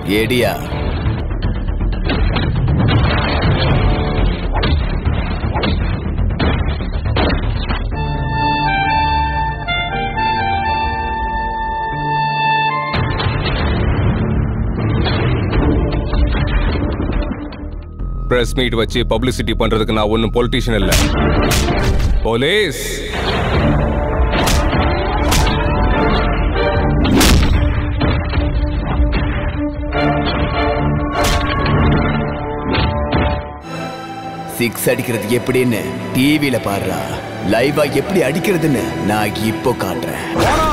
ஏடியா press meet வச்சு publicity பண்றதுக்கு நான் ஒன்றும் பொலிட்டீஷியன் இல்லை போலீஸ் சிக்ஸ் அடிக்கிறது எப்படின்னு டிவியில பாடுறா லைவா எப்படி அடிக்கிறதுன்னு நான் இப்போ காட்டுறேன்